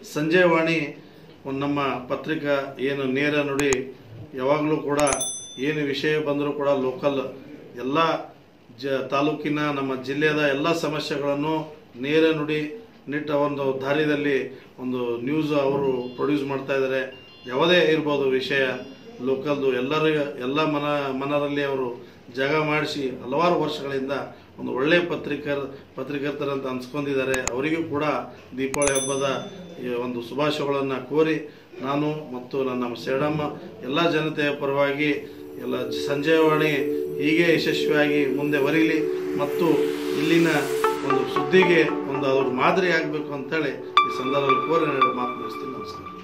ಸಂಜೆ ವಾಣಿ ಒಂದು ನಮ್ಮ ಪತ್ರಿಕಾ ಏನು ನೇರ ನುಡಿ ಯಾವಾಗಲೂ ಕೂಡ ಏನು ವಿಷಯ ಬಂದರೂ ಕೂಡ ಲೋಕಲ್ ಎಲ್ಲ ಜ ತಾಲೂಕಿನ ನಮ್ಮ ಜಿಲ್ಲೆಯ ಎಲ್ಲ ಸಮಸ್ಯೆಗಳನ್ನು ನೇರ ನುಡಿ ನಿಟ್ಟ ಒಂದು ದಾರಿಯಲ್ಲಿ ಒಂದು ನ್ಯೂಸ್ ಅವರು ಪ್ರೊಡ್ಯೂಸ್ ಮಾಡ್ತಾ ಇದ್ದಾರೆ ಯಾವುದೇ ಇರ್ಬೋದು ವಿಷಯ ಲೋಕಲ್ದು ಎಲ್ಲರಿಗೂ ಎಲ್ಲ ಮನ ಮನರಲ್ಲಿ ಅವರು ಜಾಗ ಮಾಡಿಸಿ ಹಲವಾರು ವರ್ಷಗಳಿಂದ ಒಂದು ಒಳ್ಳೆಯ ಪತ್ರಿಕರ್ ಪತ್ರಕರ್ತರಂತ ಅನ್ಸ್ಕೊಂಡಿದ್ದಾರೆ ಅವರಿಗೂ ಕೂಡ ದೀಪಾವಳಿ ಹಬ್ಬದ ಈ ಒಂದು ಶುಭಾಶಯಗಳನ್ನು ಕೋರಿ ನಾನು ಮತ್ತು ನನ್ನ ಸೇಡಮ್ಮ ಎಲ್ಲ ಜನತೆಯ ಪರವಾಗಿ ಎಲ್ಲ ಸಂಜಯವಾಣಿ ಹೀಗೆ ಯಶಸ್ವಿಯಾಗಿ ಮುಂದೆ ಬರೀಲಿ ಮತ್ತು ಇಲ್ಲಿನ ಒಂದು ಸುದ್ದಿಗೆ ಒಂದು ಅವ್ರ ಮಾದರಿ ಆಗಬೇಕು ಅಂತೇಳಿ ಈ ಸಂದರ್ಭದಲ್ಲಿ ಕೋರಿ ನಾನು ಮಾತು ಮುಗಿಸ್ತೀನಿ ನಮಸ್ಕಾರ